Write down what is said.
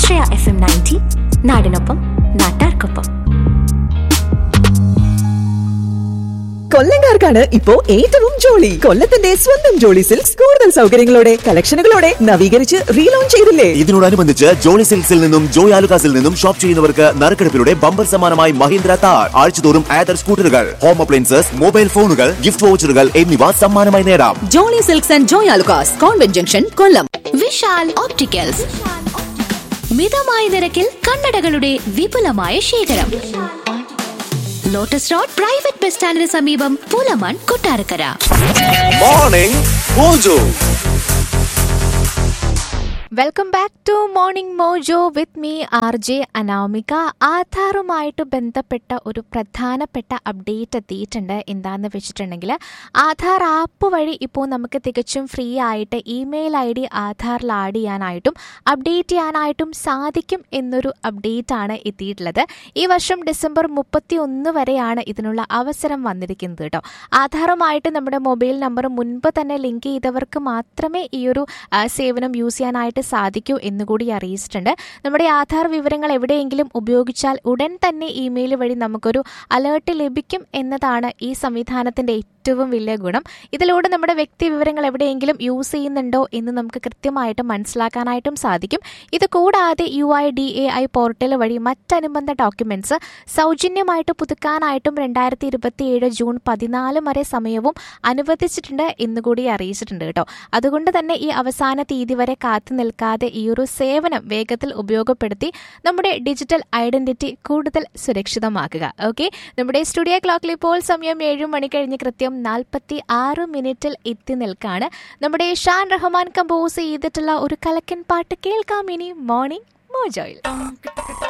ആശ്രയ F M ninety നാടിനൊപ്പം നാട്ടാർക്കൊപ്പം കൊല്ലങ്കാർക്കാണ് ഇപ്പോ ഏറ്റവും ജോളി കൊല്ലത്തിന്റെ സ്വന്തം ജോളി സിൽക്സ് കൂടുതൽ സൗകര്യങ്ങളോടെ കളക്ഷനുകളോടെ നവീകരിച്ച് റീലോഞ്ച് ചെയ്തില്ലേ ഇതിനോടനുബന്ധിച്ച് ജോളി സിൽക്സിൽ നിന്നും ജോയ് ആലുകാസിൽ നിന്നും ഷോപ്പ് ചെയ്യുന്നവർക്ക് നറുക്കെടുപ്പിലൂടെ ബമ്പർ സമ്മാനമായി മഹീന്ദ്ര താർ ആഴ്ചതോറും ആദർ സ്കൂട്ടറുകൾ ഹോം അപ്ലയൻസസ് മൊബൈൽ ഫോണുകൾ ഗിഫ്റ്റ് വൗച്ചറുകൾ എന്നിവ സമ്മാനമായി നേടാം Jolly Silks and Joy Alukkas convent junction Kollam Vishal opticals മിതമായ നിരക്കിൽ കണ്ണടകളുടെ വിപുലമായ ശേഖരം ലോട്ടസ് റോഡ് പ്രൈവറ്റ് ബസ് സ്റ്റാൻഡിന് സമീപം Pulamon Kottarakkara morning mojo welcome back to morning mojo with me R J Anamika ആധാറുമായിട്ട് ബന്ധപ്പെട്ട ഒരു പ്രധാനപ്പെട്ട അപ്ഡേറ്റ് എത്തിയിട്ടുണ്ട് എന്താണെന്ന് വെച്ചിട്ടുണ്ടെങ്കിൽ ആധാർ ആപ്പ് വഴി ഇപ്പോൾ നമുക്ക് തികച്ചും ഫ്രീ ആയിട്ട് ഇമെയിൽ ഐ ഡി ആധാറിൽ ആഡ് ചെയ്യാനായിട്ടും അപ്ഡേറ്റ് ചെയ്യാനായിട്ടും സാധിക്കും എന്നൊരു അപ്ഡേറ്റ് ആണ് എത്തിയിട്ടുള്ളത് ഈ വർഷം ഡിസംബർ മുപ്പത്തി ഒന്ന് വരെയാണ് ഇതിനുള്ള അവസരം വന്നിരിക്കുന്നത് കേട്ടോ ആധാറുമായിട്ട് നമ്മുടെ മൊബൈൽ നമ്പർ മുൻപ് തന്നെ ലിങ്ക് ചെയ്തവർക്ക് മാത്രമേ ഈ ഒരു ആ, സേവനം യൂസ് ചെയ്യാനായിട്ട് സാധിക്കൂ എന്നുകൂടി അറിയിച്ചിട്ടുണ്ട് നമ്മുടെ ആധാർ വിവരങ്ങൾ എവിടെയെങ്കിലും ഉപയോഗിച്ചാൽ ഉടൻ തന്നെ ഇമെയിൽ വഴി നമുക്കൊരു അലേർട്ട് ലഭിക്കും എന്നതാണ് ഈ സംവിധാനത്തിന്റെ ഏറ്റവും വലിയ ഗുണം ഇതിലൂടെ നമ്മുടെ വ്യക്തി വിവരങ്ങൾ എവിടെയെങ്കിലും യൂസ് ചെയ്യുന്നുണ്ടോ എന്ന് നമുക്ക് കൃത്യമായിട്ട് മനസ്സിലാക്കാനായിട്ടും സാധിക്കും ഇത് കൂടാതെ U I D A I portal വഴി മറ്റനുബന്ധ ഡോക്യുമെന്റ്സ് സൗജന്യമായിട്ട് പുതുക്കാനായിട്ടും രണ്ടായിരത്തി ഇരുപത്തിയേഴ് ജൂൺ പതിനാല് വരെ സമയവും അനുവദിച്ചിട്ടുണ്ട് എന്നുകൂടി അറിയിച്ചിട്ടുണ്ട് കേട്ടോ അതുകൊണ്ട് തന്നെ ഈ അവസാന തീയതി വരെ കാത്തു നിൽക്കാതെ ഈ ഒരു സേവനം വേഗത്തിൽ ഉപയോഗപ്പെടുത്തി നമ്മുടെ ഡിജിറ്റൽ ഐഡന്റിറ്റി കൂടുതൽ സുരക്ഷിതമാക്കുക ഓക്കെ നമ്മുടെ സ്റ്റുഡിയോ ക്ലോക്കിൽ ഇപ്പോൾ സമയം ഏഴ് മണി കഴിഞ്ഞ് കൃത്യം നാൽപ്പത്തി ആറ് മിനിറ്റിൽ എത്തി നിൽക്കാണ് നമ്മുടെ ഷാൻ റഹ്മാൻ കമ്പോസ് ചെയ്തിട്ടുള്ള ഒരു കലക്കൻ പാട്ട് കേൾക്കാം ഇനി മോർണിംഗ് മോജോയിൽ